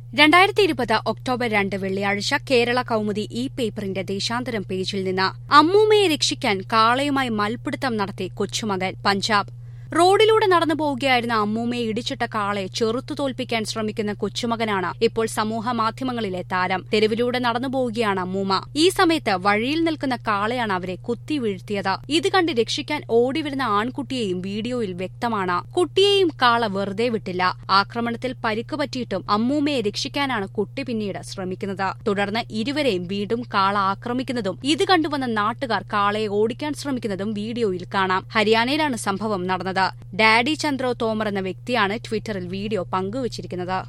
രണ്ടായിരത്തി ഇരുപത് ഒക്ടോബർ രണ്ട് വെള്ളിയാഴ്ച കേരള കൌമുദി ഇ പേപ്പറിന്റെ ദേശാന്തരം പേജിൽ നിന്ന് അമ്മൂമ്മയെ രക്ഷിക്കാൻ കാളയുമായി മൽപിടുത്തം നടത്തി കൊച്ചുമകൻ പഞ്ചാബ് റോഡിലൂടെ നടന്നു പോവുകയായിരുന്ന അമ്മൂമ്മയെ ഇടിച്ചിട്ട കാളയെ ചെറുത്തു തോൽപ്പിക്കാൻ ശ്രമിക്കുന്ന കൊച്ചുമകനാണ് ഇപ്പോൾ സമൂഹ മാധ്യമങ്ങളിലെ താരം തെരുവിലൂടെ നടന്നു പോവുകയാണ് അമ്മൂമ്മ ഈ സമയത്ത് വഴിയിൽ നിൽക്കുന്ന കാളയാണ് അവരെ കുത്തി വീഴ്ത്തിയത് ഇത് കണ്ട് രക്ഷിക്കാൻ ഓടിവരുന്ന ആൺകുട്ടിയെയും വീഡിയോയിൽ വ്യക്തമാണ് കുട്ടിയെയും കാള വെറുതെ വിട്ടില്ല ആക്രമണത്തിൽ പരിക്ക് പറ്റിയിട്ടും അമ്മൂമ്മയെ രക്ഷിക്കാനാണ് കുട്ടി പിന്നീട് ശ്രമിക്കുന്നത് തുടർന്ന് ഇരുവരെയും വീണ്ടും കാള ആക്രമിക്കുന്നതും ഇത് കണ്ടുവന്ന നാട്ടുകാർ കാളയെ ഓടിക്കാൻ ശ്രമിക്കുന്നതും വീഡിയോയിൽ കാണാം ഹരിയാനയിലാണ് സംഭവം നടന്നത് ഡാഡി ചന്ദ്രോ തോമർ എന്ന വ്യക്തിയാണ് ട്വിറ്ററിൽ വീഡിയോ പങ്കുവച്ചിരിക്കുന്നത്